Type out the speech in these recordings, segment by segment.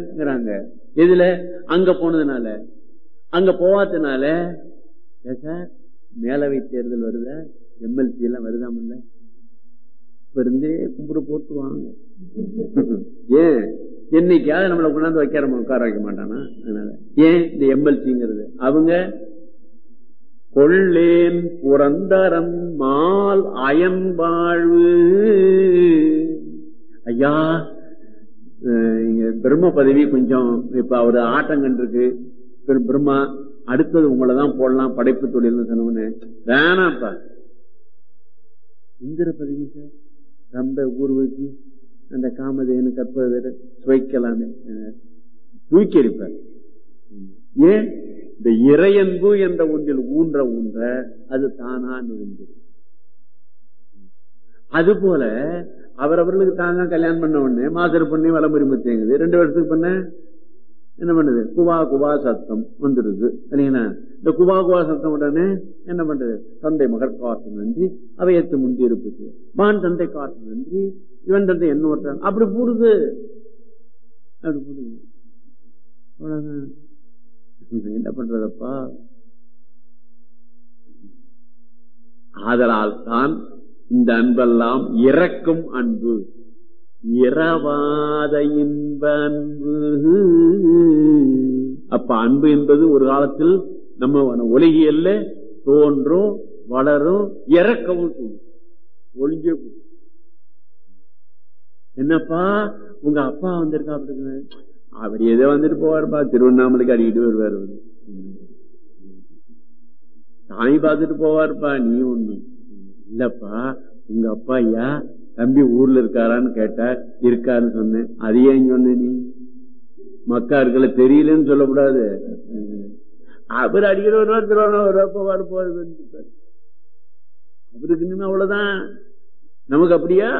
இல்லங்கிறாங்க எதுல அங்க போனதுனால அங்க போவாதனால ஏன் சார் மேலவை தேர்தல் வருதா எம்எல்சி எல்லாம் வருதாமல்ல இப்ப இருந்தே கும்பிடு போட்டு வாங்க ஏன் என்னைக்காவது நம்மளை கொண்டாந்து வைக்கிற உட்கார வைக்க மாட்டானா அதனால ஏன் இந்த எம்எல்சிங்கிறது அவங்க கொள்ளேன் புரந்தரம் மால் அயன் வாழ்வு ஐயா அஹ் இங்க பிரம்ம பதவி கொஞ்சம் இப்ப அவரு ஆட்டம் கண்டிருக்கு திரு பிரம்மா அடுத்தது உங்களை தான் போடலாம் படைப்பு தொழில்னு சொன்னவனு வேணாப்பா இந்திர பதவி சார் ரொம்ப ஊர்வசி அந்த காமதேனு கற்பது சுவைக்கலாமே அஹ் தூக்கி அடிப்பார் ஏன் இந்த இறையன்பு என்ற ஒன்றில் ஊன்ற ஊன்ற அது தானா நிகழ்ந்தது அது போல அவரவர்களுக்கு தாங்க கல்யாணம் பண்ண உடனே மாசர் பண்ணி வலமுறை முத்தேங்குது ரெண்டு வருஷத்துக்கு பண்ண என்ன பண்ணுது குவா குவா சத்தம் வந்துடுது இல்லைங்களா இந்த குவா குவா சத்தம் உடனே என்ன பண்றது தந்தை மகர் காட்டு நன்றி அவையத்து முந்தி இருப்பது மான் தந்தை காட்டு நன்றி இவன் தந்தை என்ன ஓட்டான் அப்படி போடுது அப்படி போடுது அவ்வளவுதான் என்ன பண்றதப்பா ஆதலால் தான் இந்த அன்பெல்லாம் இறக்கும் அன்பு இரவாத இன்ப அன்பு அப்ப அன்பு என்பது ஒரு காலத்தில் நம்ம ஒலிகியல்ல தோன்றும் வளரும் இறக்கவும் செய்யும் ஒளிஞ்சே போகும். என்னப்பா உங்க அப்பா வந்திருக்கா அப்படி அவர் ஏதோ வந்துட்டு போவாருப்பா திருவண்ணாமலைக்கு அடிக்கிட்டு வருவார் அவரு. சாமி பார்த்துட்டு போவாருப்பா நீ ஒண்ணு இல்லப்பா உங்க அப்பா ஐயா தம்பி ஊர்ல இருக்காரான்னு கேட்டா இருக்காருன்னு சொன்னேன் அது ஏன் சொன்ன நீ மக்கா இருக்கல தெரியலன்னு சொல்லக்கூடாது அவர் அடிக்கிற வருவார் திருவண்ணா வருவார் போவார் போவார் அவருக்கு இனிமே அவ்வளவுதான் நமக்கு அப்படியா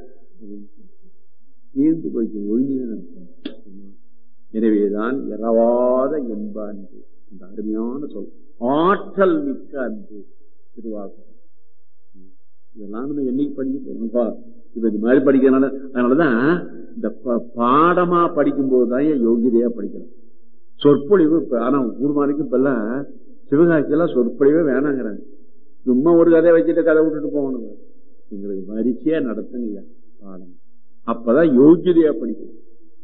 தீர்ந்து போயிட்டு ஒழிஞ்சுதான் எனவேதான் இரவாத என்ப அன்பு அந்த அருமையான சொல் ஆற்றல் மிக்க அன்பு திருவாசகம் இதெல்லாம் நம்ம என்னைக்கு படிக்க போறோம்ப்பா இப்ப இது மாதிரி படிக்கிறதுனால அதனாலதான் இந்த ப- பாடமா படிக்கும் போதுதான் யோகிதையா படிக்கிறோம் சொற்பொழிவு இப்ப ஆனா ஊர்மானிக்கு இப்ப எல்லாம் சிவகாட்சி எல்லாம் சொற்பொழிவே வேணாங்கிறாங்க சும்மா ஒரு கதையை வச்சுட்டு கதை விட்டுட்டு போகணும் எங்களுக்கு வரிசையா நடத்துங்க பாடம் அப்பதான் யோகிதையா படிக்கணும்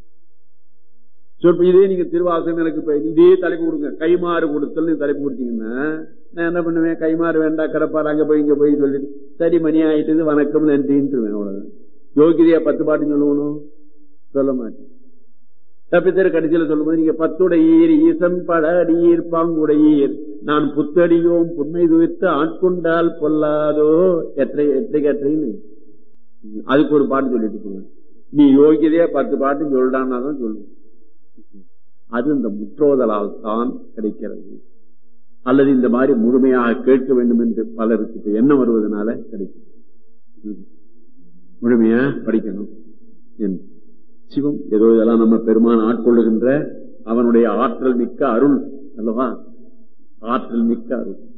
சொற்ப இதே நீங்க திருவாசகம் எனக்கு இப்ப இதே தலைப்பு கொடுங்க கைமாறு கொடுத்தல் தலைப்பு கொடுத்தீங்கன்னா நான் என்ன பண்ணுவேன் கைமாறு வேண்டாம் கிடப்பாரு அங்க போய் இங்க போய் சொல்லிட்டு சரி மணி ஆயிட்டது வணக்கம் நன்றின்னு அவ்வளவுதான் யோகிதையா பத்து பாட்டு சொல்லணும் சொல்ல மாட்டேன் தப்பித்தர கடைசியில சொல்லும்போது நீங்க பத்துடையீர் ஈசன் பட அடியீர் பாங்குடையீர் நான் புத்தடியோம் புன்மை துவித்து ஆட்கொண்டால் பொல்லாதோ எற்றை எற்றை கற்றைன்னு அதுக்கு ஒரு பாட்டு சொல்லிட்டு போங்க நீ யோகிதையா பத்து பாட்டு சொல்றான்னா தான் சொல்லுவேன் அது இந்த முற்றோதலால் தான் கிடைக்கிறது அல்லது இந்த மாதிரி முழுமையாக கேட்க வேண்டும் என்று பலருக்கு இப்ப எண்ணம் வருவதனால கிடைக்கும் ம். முழுமையா படிக்கணும் என்று சிவம் ஏதோ இதெல்லாம் நம்ம பெருமான் ஆட்கொள்ளுகின்ற அவனுடைய ஆற்றல் மிக்க அருள் அல்லவா ஆற்றல் மிக்க அருள்